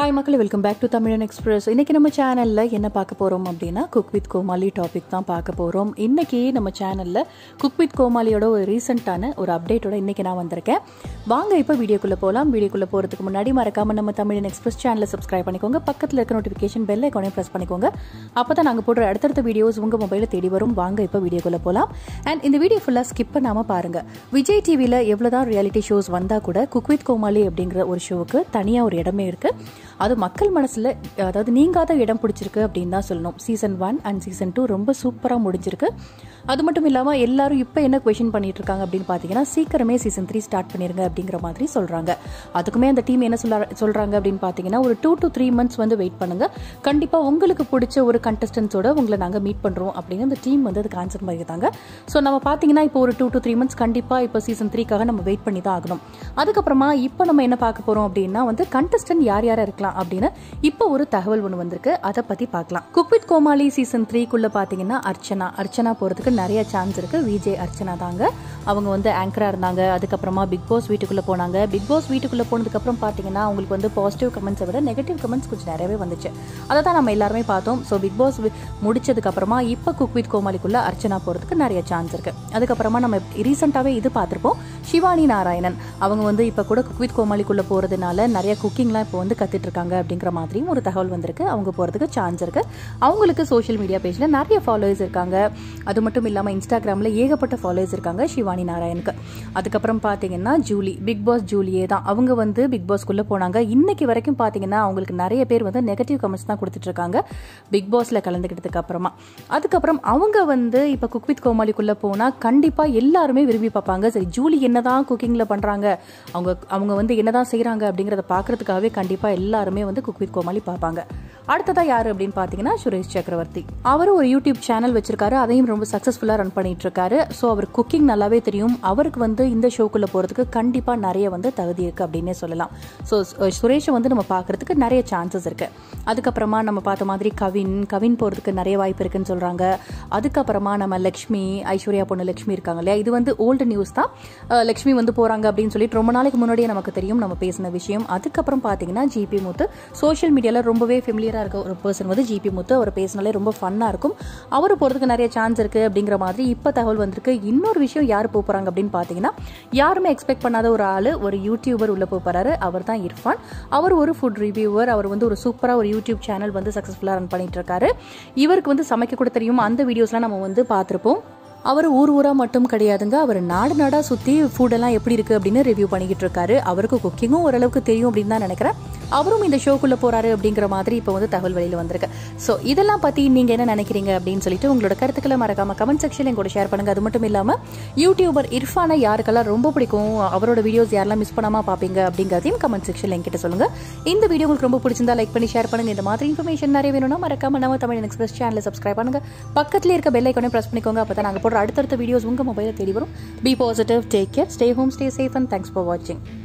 hi மக்கள் welcome back to Tamilan express இன்னைக்கு நம்ம சேனலில் என்ன பார்க்க போகிறோம் அப்படின்னா குக் வித் கோமாளி டாபிக் தான் பார்க்க போகிறோம் இன்னைக்கு நம்ம சேனலில் குக் வித் கோமாளியோட ஒரு ரீசெண்டான ஒரு அப்டேட்டோட இன்னைக்கு நான் வந்திருக்கேன் வாங்க இப்போ வீடியோக்குள்ளே போகலாம் வீடியோக்குள்ளே போகிறதுக்கு முன்னாடி மறக்காம நம்ம தமிழன் எக்ஸ்பிரஸ் சேனலை சப்ஸ்கிரைப் பண்ணிக்கோங்க பக்கத்தில் இருக்க நோட்டிஃபிகேஷன் பெல் ஐக்கானே ப்ரெஸ் பண்ணிக்கோங்க அப்போ தான் நாங்கள் போடுற அடுத்தடுத்த வீடியோஸ் உங்கள் மொபைலில் தேடி வரும் வாங்க இப்போ வீடியோக்குள்ளே போகலாம் அண்ட் இந்த வீடியோ ஃபுல்லாக ஸ்கிப் பண்ணாமல் பாருங்கள் விஜய் டிவியில் எவ்வளோ தான் ரியாலிட்டி ஷோஸ் வந்தால் கூட குக் வித் கோமாளி அப்படிங்கிற ஒரு ஷோவுக்கு தனியாக ஒரு இடமே இருக்குது அது மக்கள் மனசில் அதாவது நீங்காத இடம் பிடிச்சிருக்கு அப்படின்னு தான் சொல்லணும் season one and season two ரொம்ப சூப்பராக முடிஞ்சிருக்கு அது மட்டும் இல்லாமல் எல்லாரும் இப்போ என்ன கொஷின் பண்ணிட்டு இருக்காங்க அப்படின்னு பார்த்தீங்கன்னா சீக்கிரமே சீசன் த்ரீ ஸ்டார்ட் பண்ணிருங்க அப்படிங்கிற மாதிரி சொல்கிறாங்க அதுக்குமே அந்த டீம் என்ன சொல்ல சொல்கிறாங்க அப்படின்னு பார்த்தீங்கன்னா ஒரு டூ டு த்ரீ மந்த்ஸ் வந்து வெயிட் பண்ணுங்க கண்டிப்பாக உங்களுக்கு பிடிச்ச ஒரு கண்டஸ்டன்ஸோட உங்களை நாங்கள் மீட் பண்ணுறோம் அப்படின்னு அந்த டீம் வந்து அதுக்கு ஆன்சர் பண்ணியிருந்தாங்க ஸோ நம்ம பார்த்தீங்கன்னா இப்போ ஒரு டூ டு த்ரீ மந்த்ஸ் கண்டிப்பாக இப்போ சீசன் த்ரீக்காக நம்ம வெயிட் பண்ணி தான் ஆகணும் அதுக்கப்புறமா இப்போ நம்ம என்ன பார்க்க போகிறோம் அப்படின்னா வந்து கண்டஸ்டன்ட் யார் யாரா இருக்கலாம் அப்படின்னு இப்போ ஒரு தகவல் ஒன்று வந்திருக்கு அதை பற்றி பார்க்கலாம் குக் வித் கோமாளி சீசன் த்ரீக்குள்ளே பார்த்தீங்கன்னா அர்ச்சனா அர்ச்சனா போகிறதுக்கு நிறைய சான்ஸ் இருக்கு விஜய் அர்ச்சனா தாங்க அவங்க வந்து ஆங்கராக இருந்தாங்க அதுக்கப்புறமா பிக் பாஸ் வீட்டுக்குள்ளே போனாங்க பிக் பாஸ் வீட்டுக்குள்ளே போனதுக்கப்புறம் பார்த்தீங்கன்னா அவங்களுக்கு வந்து பாசிட்டிவ் கமெண்ட்ஸை விட நெகட்டிவ் கமெண்ட்ஸ் கொஞ்சம் நிறையவே வந்துச்சு அதை தான் நம்ம எல்லாருமே பார்த்தோம் ஸோ பிக் பாஸ் முடிச்சதுக்கப்புறமா இப்போ குக் வித் கோமாளிக்குள்ள அர்ச்சனா போகிறதுக்கு நிறைய சான்ஸ் இருக்கு அதுக்கப்புறமா நம்ம ரீசெண்டாகவே இது பார்த்துருப்போம் சிவானி நாராயணன் அவங்க வந்து இப்போ கூட குக் வித் கோமாளிக்குள்ளே போகிறதுனால நிறைய குக்கிங்லாம் இப்போ வந்து கற்றுட்டு இருக்காங்க அப்படிங்கிற மாதிரியும் ஒரு தகவல் வந்திருக்கு அவங்க போகிறதுக்கு சான்ஸ் இருக்கு அவங்களுக்கு சோஷியல் மீடியா பேஜில் நிறைய ஃபாலோவர்ஸ் இருக்காங்க அது மட்டும் இல்லாமல் இன்ஸ்டாகிராமில் ஏகப்பட்ட ஃபாலோவர்ஸ் இருக்காங்க சிவானி நாராயணுக்கு அதுக்கப்புறம் பார்த்தீங்கன்னா ஜூலி பிக் பாஸ் ஜூலியே தான் அவங்க வந்து பிக் பாஸ்க்குள்ளே போனாங்க இன்னைக்கு வரைக்கும் பார்த்தீங்கன்னா அவங்களுக்கு நிறைய பேர் வந்து நெகட்டிவ் கமெண்ட்ஸ் தான் கொடுத்துட்டு இருக்காங்க பிக் பாஸில் கலந்துக்கிட்டதுக்கு அப்புறமா அதுக்கப்புறம் அவங்க வந்து இப்போ குக் வித் கோமாளிக்குள்ளே போனால் கண்டிப்பாக எல்லாருமே விரும்பி பார்ப்பாங்க சரி ஜூலி என்னதான் குக்கிங்கில் பண்ணுறாங்க அவங்க அவங்க வந்து என்னதான் செய்கிறாங்க அப்படிங்கிறத பார்க்கறதுக்காகவே கண்டிப்பாக எல்லாருமே வந்து குக் வித் கோமாளி பார்ப்பாங்க அடுத்ததா யாரு அப்படின்னு பார்த்தீங்கன்னா சுரேஷ் சக்கரவர்த்தி அவரும் ஒரு யூடியூப் சேனல் வச்சிருக்காரு அதையும் ரொம்ப சக்ஸஸ்ஃபுல்லாக ரன் பண்ணிட்டு இருக்காரு ஸோ அவர் குக்கிங் நல்லாவே தெரியும் அவருக்கு வந்து இந்த ஷோக்குள்ள போகிறதுக்கு கண்டிப்பாக நிறைய வந்து தகுதி இருக்கு அப்படின்னே சொல்லலாம் ஸோ சுரேஷை வந்து நம்ம பார்க்கறதுக்கு நிறைய சான்சஸ் இருக்கு அதுக்கப்புறமா நம்ம பார்த்த மாதிரி கவின் கவின் போகிறதுக்கு நிறைய வாய்ப்பு இருக்குன்னு சொல்றாங்க அதுக்கப்புறமா நம்ம லக்ஷ்மி ஐஸ்வர்யா பொண்ணு லக்ஷ்மி இருக்காங்க இல்லையா இது வந்து ஓல்டு நியூஸ் தான் அஹ் லக்ஷ்மி வந்து போறாங்க அப்படின்னு சொல்லிட்டு ரொம்ப நாளைக்கு முன்னாடியே நமக்கு தெரியும் நம்ம பேசின விஷயம் அதுக்கப்புறம் பார்த்தீங்கன்னா ஜிபி முத்து சோஷியல் மீடியாவில் ரொம்பவே ஃபெமிலியராக இருக்க ஒரு பர்சன் வந்து ஜிபி முத்து அவர் பேசினாலே ரொம்ப ஃபன்னாக இருக்கும் அவர் போகிறதுக்கு நிறைய சான்ஸ் இருக்குது அப்படிங்கிற மாதிரி இப்போ தகவல் வந்திருக்கு இன்னொரு விஷயம் யார் போக போகிறாங்க அப்படின்னு பார்த்தீங்கன்னா யாருமே எக்ஸ்பெக்ட் பண்ணாத ஒரு ஆள் ஒரு யூடியூபர் உள்ள போக போகிறாரு அவர் தான் இர்ஃபான் அவர் ஒரு ஃபுட் ரிவ்யூவர் அவர் வந்து ஒரு சூப்பராக ஒரு யூடியூப் சேனல் வந்து சக்ஸஸ்ஃபுல்லாக ரன் பண்ணிட்டு இருக்காரு இவருக்கு வந்து சமைக்க கூட தெரியும் அந்த வீடியோஸ்லாம் நம்ம வந்து பார்த்துருப்போம் அவர் ஊர் ஊரா மட்டும் கிடையாதுங்க அவர் நாடு நாடா சுத்தி ஃபுட்டெல்லாம் எப்படி இருக்கு அப்படின்னு ரிவ்யூ பண்ணிக்கிட்டு இருக்காரு அவருக்கு குக்கிங்கும் ஓரளவுக்கு தெரியும் அப்படின்னு தான் நினைக்கிறேன் அவரும் இந்த ஷோக்குள்ள போறாரு அப்படிங்கிற மாதிரி இப்போ வந்து தகவல் வெளியில வந்திருக்கு ஸோ இதெல்லாம் பத்தி நீங்க என்ன நினைக்கிறீங்க அப்படின்னு சொல்லிட்டு உங்களோட கருத்துக்களை மறக்காம கமெண்ட் செக்ஷன்ல கூட ஷேர் பண்ணுங்க அது மட்டும் இல்லாம யூடியூபர் இர்ஃபானை யாருக்கெல்லாம் ரொம்ப பிடிக்கும் அவரோட வீடியோஸ் யாரெல்லாம் மிஸ் பண்ணாம பாப்பீங்க அப்படிங்கிறதையும் கமெண்ட் செக்ஷன்ல என்கிட்ட சொல்லுங்க இந்த வீடியோ உங்களுக்கு ரொம்ப பிடிச்சிருந்தா லைக் பண்ணி ஷேர் பண்ணுங்க இந்த மாதிரி இன்ஃபர்மேஷன் நிறைய வேணும்னா மறக்காம நம்ம தமிழ் எக்ஸ்பிரஸ் சேனலை சப்ஸ்கிரைப் பண்ணுங்க பக்கத்துல இருக்க பெல் ஐக்கானே பிரஸ் பண்ணிக்கோங்க அப்பதான் நாங்க போடுற அடுத்தடுத்த வீடியோஸ் உங்க மொபைலில் தேடி வரும் be positive take care stay home stay safe and thanks for வாட்சிங்